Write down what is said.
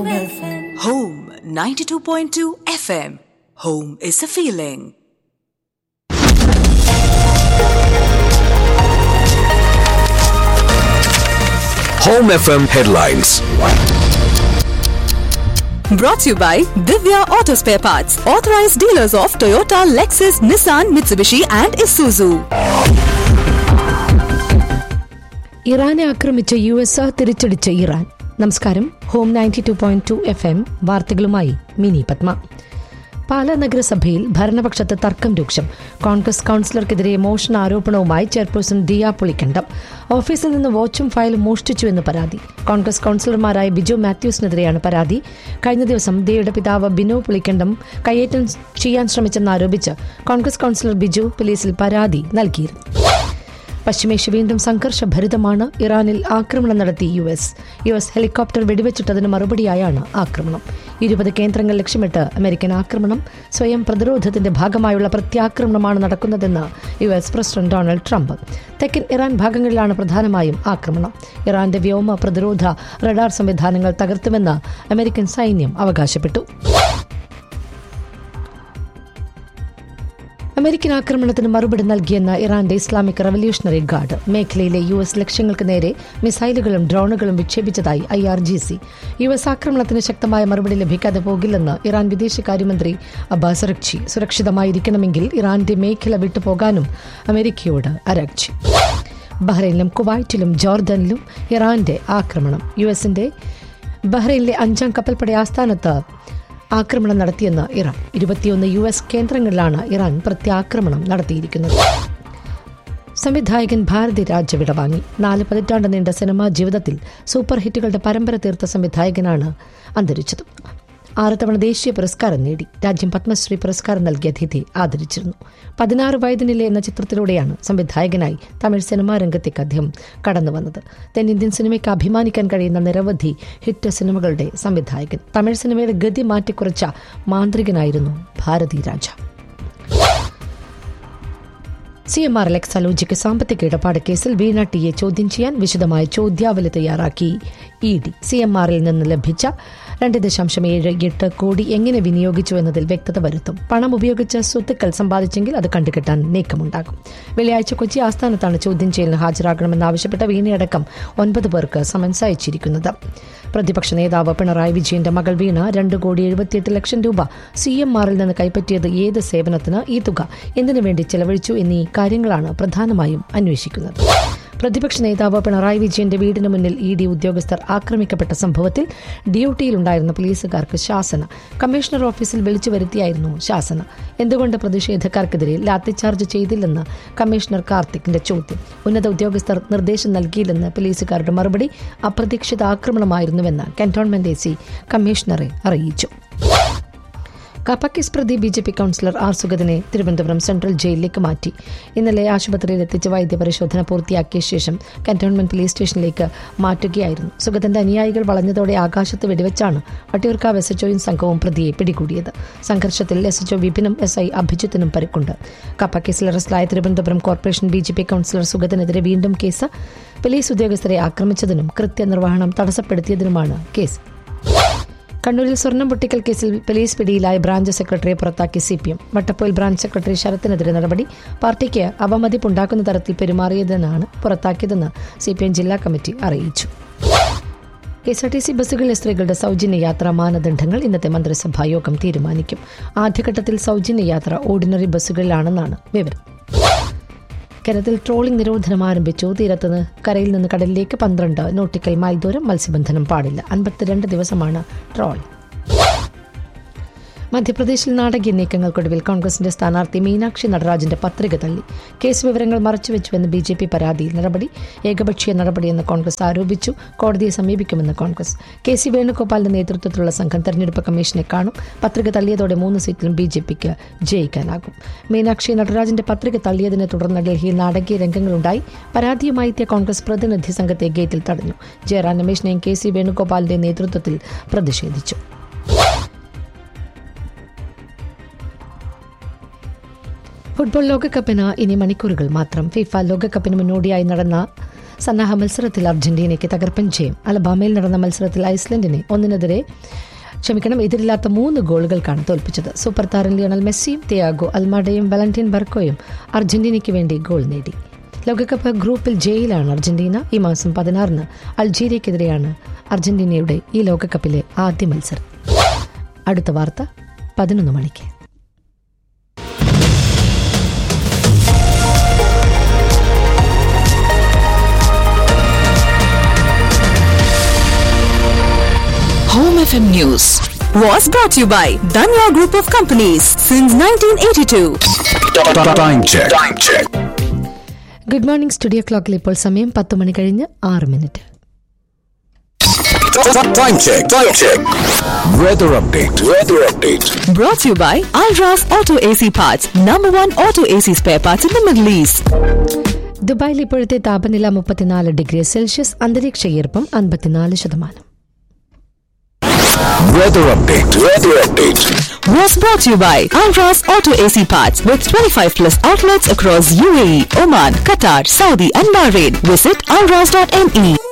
Home FM. Home 92.2 FM. Home is a feeling. Home FM headlines. Brought to you by Divya Auto Spare Parts, authorized dealers of Toyota, Lexus, Nissan, Mitsubishi, and Isuzu. ഇറാനെ ആക്രമിച്ച U S തിരിച്ചടിച്ച Iran നമസ്കാരം home ninety two point two F M വാർത്തകളുമായി മിനി പത്മ പാലാ നഗരസഭയിൽ ഭരണപക്ഷത്ത് തർക്കം രൂക്ഷം കോൺഗ്രസ് കൌൺസിലർക്കെതിരെ മോഷണ ആരോപണവുമായി ചെയർപേഴ്സൺ ദിയ പുളിക്കണ്ടം ഓഫീസിൽ നിന്ന് വാച്ചും ഫയലും മോഷ്ടിച്ചുവെന്ന് പരാതി കോൺഗ്രസ് കൌൺസിലർമാരായ ബിജു മാത്യൂസിനെതിരെയാണ് പരാതി കഴിഞ്ഞ ദിവസം ദിയയുടെ പിതാവ് ബിനു പുളിക്കണ്ടം കയ്യേറ്റം ചെയ്യാൻ ശ്രമിച്ചെന്നാരോപിച്ച് കോൺഗ്രസ് കൌൺസിലർ ബിജു പോലീസിൽ പരാതി നൽകിയിരുന്നു പശ്ചിമേഷ്യ വീണ്ടും സംഘർഷഭരിതമാണ് ഇറാനിൽ ആക്രമണം നടത്തി U S U S helicopter വെടിവെച്ചിട്ടതിന് മറുപടിയായാണ് ആക്രമണം ഇരുപത് കേന്ദ്രങ്ങൾ ലക്ഷ്യമിട്ട് അമേരിക്കൻ ആക്രമണം സ്വയം പ്രതിരോധത്തിന്റെ ഭാഗമായുള്ള പ്രത്യാക്രമണമാണ് നടക്കുന്നതെന്ന് U S president Donald Trump തെക്കൻ ഇറാൻ ഭാഗങ്ങളിലാണ് പ്രധാനമായും ആക്രമണം ഇറാന്റെ വ്യോമ പ്രതിരോധ റഡാർ സംവിധാനങ്ങൾ തകർത്തുമെന്ന് അമേരിക്കൻ സൈന്യം അവകാശപ്പെട്ടു അമേരിക്കൻ ആക്രമണത്തിന് മറുപടി നൽകിയെന്ന ഇറാന്റെ ഇസ്ലാമിക് റവല്യൂഷണറി ഗാർഡ് മേഖലയിലെ യു എസ് ലക്ഷ്യങ്ങൾക്ക് നേരെ മിസൈലുകളും ഡ്രോണുകളും വിക്ഷേപിച്ചതായി I R G C U S ആക്രമണത്തിന് ശക്തമായ മറുപടി ലഭിക്കാതെ പോകില്ലെന്ന് ഇറാൻ വിദേശകാര്യമന്ത്രി അബ്ബാസ് റക്ചി സുരക്ഷിതമായിരിക്കണമെങ്കിൽ ഇറാന്റെ മേഖല വിട്ടുപോകാനും അമേരിക്കയോട് അരക്ഷി ബഹ്റൈനിലും കുവൈറ്റിലും ജോർദനിലും ഇറാന്റെ ആക്രമണം യു എസിന്റെ ബഹ്റൈനിലെ അഞ്ചാം കപ്പൽപ്പട ആസ്ഥാനത്ത് ആക്രമണം നടത്തിയെന്ന് ഇറാൻ ഇരുപത്തിയൊന്ന് യു എസ് കേന്ദ്രങ്ങളിലാണ് ഇറാൻ പ്രത്യാക്രമണം നടത്തിയിരിക്കുന്നത് സംവിധായകൻ ഭാരതി രാജ വിടവാങ്ങി നാല് പതിറ്റാണ്ട് നീണ്ട സിനിമാ ജീവിതത്തിൽ സൂപ്പർ ഹിറ്റുകളുടെ പരമ്പര തീർത്ത സംവിധായകനാണ് അന്തരിച്ചത് ആറ് തവണ ദേശീയ പുരസ്കാരം നേടി രാജ്യം പത്മശ്രീ പുരസ്കാരം നൽകി അതിഥി ആദരിച്ചിരുന്നു പതിനാറ് വയതിനിലെ എന്ന ചിത്രത്തിലൂടെയാണ് സംവിധായകനായി തമിഴ് സിനിമാ രംഗത്തേക്ക് അദ്ദേഹം കടന്നുവന്നത് തെന്നിന്ത്യൻ സിനിമയ്ക്ക് അഭിമാനിക്കാൻ കഴിയുന്ന നിരവധി ഹിറ്റ് സിനിമകളുടെ സംവിധായകൻ തമിഴ് സിനിമയുടെ ഗതി മാറ്റിക്കുറച്ച മാന്ത്രികനായിരുന്നു Bharathi Raja C M R L Exalogic സാമ്പത്തിക ഇടപാട് കേസിൽ വീണ ടിയെ ചോദ്യം ചെയ്യാൻ വിശദമായ ചോദ്യാവലി തയ്യാറാക്കി ഇ ഡി സി എം ആറിൽ നിന്ന് ലഭിച്ച രണ്ട് ദശാംശം ഏഴ് എട്ട് കോടി എങ്ങനെ വിനിയോഗിച്ചു എന്നതിൽ വ്യക്തത വരുത്തും പണം ഉപയോഗിച്ച് സ്വത്തുക്കൾ സമ്പാദിച്ചെങ്കിൽ അത് കണ്ടുകെട്ടാൻ നീക്കമുണ്ടാകും വെള്ളിയാഴ്ച കൊച്ചി ആസ്ഥാനത്താണ് ചോദ്യം ചെയ്യലിന് ഹാജരാകണമെന്നാവശ്യപ്പെട്ട വീണയടക്കം ഒൻപത് പേർക്ക് സമൻസ് അയച്ചിരിക്കുന്നത് പ്രതിപക്ഷ നേതാവ് പിണറായി വിജയന്റെ മകൾ വീണ രണ്ട് കോടി എഴുപത്തിയെട്ട് ലക്ഷം രൂപ സി എം ആറിൽ നിന്ന് കൈപ്പറ്റിയത് ഏത് സേവനത്തിന് ഈ തുക എന്തിനു വേണ്ടി ചെലവഴിച്ചു എന്നീ കാര്യങ്ങളാണ് പ്രധാനമായും അന്വേഷിക്കുന്നത് പ്രതിപക്ഷ നേതാവ് പിണറായി വിജയന്റെ വീടിന് മുന്നിൽ ഇ ഡി ഉദ്യോഗസ്ഥർ ആക്രമിക്കപ്പെട്ട സംഭവത്തിൽ ഡ്യൂട്ടിയിലുണ്ടായിരുന്ന പോലീസുകാർക്ക് ശാസന കമ്മീഷണർ ഓഫീസിൽ വിളിച്ചു വരുത്തിയായിരുന്നു ശാസന എന്തുകൊണ്ട് പ്രതിഷേധക്കാർക്കെതിരെ ലാത്തിചാർജ് ചെയ്തില്ലെന്ന് കമ്മീഷണർ കാർത്തിക്കിന്റെ ചോദ്യം ഉന്നത ഉദ്യോഗസ്ഥർ നിർദ്ദേശം നൽകിയില്ലെന്ന് പോലീസുകാരുടെ മറുപടി അപ്രതീക്ഷിത ആക്രമണമായിരുന്നുവെന്ന് കന്റോൺമെന്റ് എ സി കമ്മീഷണറെ അറിയിച്ചു കപ്പക്കിസ് പ്രതി B J P councillor R സുഗതനെ തിരുവനന്തപുരം സെൻട്രൽ ജയിലിലേക്ക് മാറ്റി ഇന്നലെ ആശുപത്രിയിൽ എത്തിച്ച് വൈദ്യപരിശോധന പൂർത്തിയാക്കിയ ശേഷം കന്റോൺമെന്റ് പോലീസ് സ്റ്റേഷനിലേക്ക് മാറ്റുകയായിരുന്നു സുഗതന്റെ അനുയായികൾ വളഞ്ഞതോടെ ആകാശത്ത് വെടിവെച്ചാണ് വട്ടിയൂർക്കാവ് എസ് എച്ച്ഒയും സംഘവും പ്രതിയെ പിടികൂടിയത് സംഘർഷത്തിൽ എസ് എച്ച്ഒ വിപിനും എസ് ഐ അഭിജിത്തിനും പരിക്കുണ്ട് കപ്പക്കേസിൽ അറസ്റ്റിലായ Thiruvananthapuram corporation B J P councillor സുഗതനെതിരെ വീണ്ടും കേസ് പോലീസ് ഉദ്യോഗസ്ഥരെ ആക്രമിച്ചതിനും കൃത്യനിർവഹണം തടസ്സപ്പെടുത്തിയതിനുമാണ് കേസ് കണ്ണൂരിൽ സ്വർണം പൊട്ടിക്കൽ കേസിൽ പോലീസ് പിടിയിലായ ബ്രാഞ്ച് സെക്രട്ടറിയെ പുറത്താക്കി സി പി എം വട്ടപ്പോയിൽ ബ്രാഞ്ച് സെക്രട്ടറി ശരത്തിനെതിരെ നടപടി പാർട്ടിക്ക് അവമതിപ്പുണ്ടാക്കുന്ന തരത്തിൽ പെരുമാറിയതിനാണ് പുറത്താക്കിയതെന്ന് സി പി എം ജില്ലാ കമ്മിറ്റി അറിയിച്ചു K S R T C ബസ്സുകളിലെ സ്ത്രീകളുടെ സൗജന്യ യാത്രാ മാനദണ്ഡങ്ങൾ ഇന്നത്തെ മന്ത്രിസഭാ യോഗം തീരുമാനിക്കും ആദ്യഘട്ടത്തിൽ സൗജന്യ യാത്ര ഓർഡിനറി ബസ്സുകളിലാണെന്നാണ് വിവരം കേരളത്തിൽ ട്രോളിംഗ് നിരോധനം ആരംഭിച്ചു തീരത്ത് കരയിൽ നിന്ന് കടലിലേക്ക് പന്ത്രണ്ട് നോട്ടിക്കൽ മൈൽ ദൂരം മത്സ്യബന്ധനം പാടില്ല അൻപത്തിരണ്ട് ദിവസമാണ് ട്രോൾ മധ്യപ്രദേശിൽ നാടകീയ നീക്കങ്ങൾക്കൊടുവിൽ കോൺഗ്രസിന്റെ സ്ഥാനാർത്ഥി മീനാക്ഷി നടരാജന്റെ പത്രിക തള്ളി കേസ് വിവരങ്ങൾ മറച്ചുവെച്ചുവെന്ന് ബി ജെ പി പരാതിയിൽ നടപടി ഏകപക്ഷീയ നടപടിയെന്ന് കോൺഗ്രസ് ആരോപിച്ചു കോടതിയെ സമീപിക്കുമെന്ന് കോൺഗ്രസ് കെ സി വേണുഗോപാലിന്റെ നേതൃത്വത്തിലുള്ള സംഘം തെരഞ്ഞെടുപ്പ് കമ്മീഷനെ കാണും പത്രിക തള്ളിയതോടെ മൂന്ന് സീറ്റിലും ബി ജെ പിക്ക് ജയിക്കാനാകും മീനാക്ഷി നടരാജന്റെ പത്രിക തള്ളിയതിനെ തുടർന്ന് ഡൽഹിയിൽ നാടകീയ രംഗങ്ങളുണ്ടായി പരാതിയുമായി എത്തിയ കോൺഗ്രസ് പ്രതിനിധി സംഘത്തെ ഗേറ്റിൽ തടഞ്ഞു ജയറാം രമേശിനെയും കെ സി വേണുഗോപാലിന്റെ നേതൃത്വത്തിൽ പ്രതിഷേധിച്ചു ഫുട്ബോൾ ലോകകപ്പിന് ഇനി മണിക്കൂറുകൾ മാത്രം ഫിഫ ലോകകപ്പിന് മുന്നോടിയായി നടന്ന സന്നാഹ മത്സരത്തിൽ അർജന്റീനയ്ക്ക് തകർപ്പൻ ജയം അലബാമയിൽ നടന്ന മത്സരത്തിൽ ഐസ്ലൻഡിനെ ഒന്നിനെതിരെ ക്ഷമിക്കണം എതിരില്ലാത്ത മൂന്ന് ഗോളുകൾക്കാണ് തോൽപ്പിച്ചത് സൂപ്പർ താരം ലിയണൽ മെസ്സിയും തിയാഗോ അൽമാഡയും വാലന്റീൻ ബർക്കോയും അർജന്റീനയ്ക്ക് വേണ്ടി ഗോൾ നേടി ലോകകപ്പ് ഗ്രൂപ്പിൽ ജയിലാണ് അർജന്റീന ഈ മാസം പതിനാറിന് അൾജീരിയക്കെതിരെയാണ് അർജന്റീനയുടെ ഈ ലോകകപ്പിലെ ആദ്യ മത്സരം അടുത്ത വാർത്ത പതിനൊന്ന് മണിക്ക് Home FM News was brought to you by Danya Group of Companies since 1982. Time check. Time check. Good morning studio ക്ലോക്കിൽ ഇപ്പോൾ സമയം പത്ത് മണി കഴിഞ്ഞ് ആറ് minute Time check. Time check. Weather update. Weather update. Brought to you by Alras Auto AC Parts, number one auto AC spare parts in the Middle East. ദുബായിൽ ഇപ്പോഴത്തെ താപനില മുപ്പത്തിനാല് ഡിഗ്രി സെൽഷ്യസ് അന്തരീക്ഷ ഈർപ്പം അൻപത്തിനാല് ശതമാനം Weather update. Weather update. Was brought to you by Alras Auto AC Parts with 25 plus outlets across UAE, Oman, Qatar, Saudi, and Bahrain. Visit alras.me.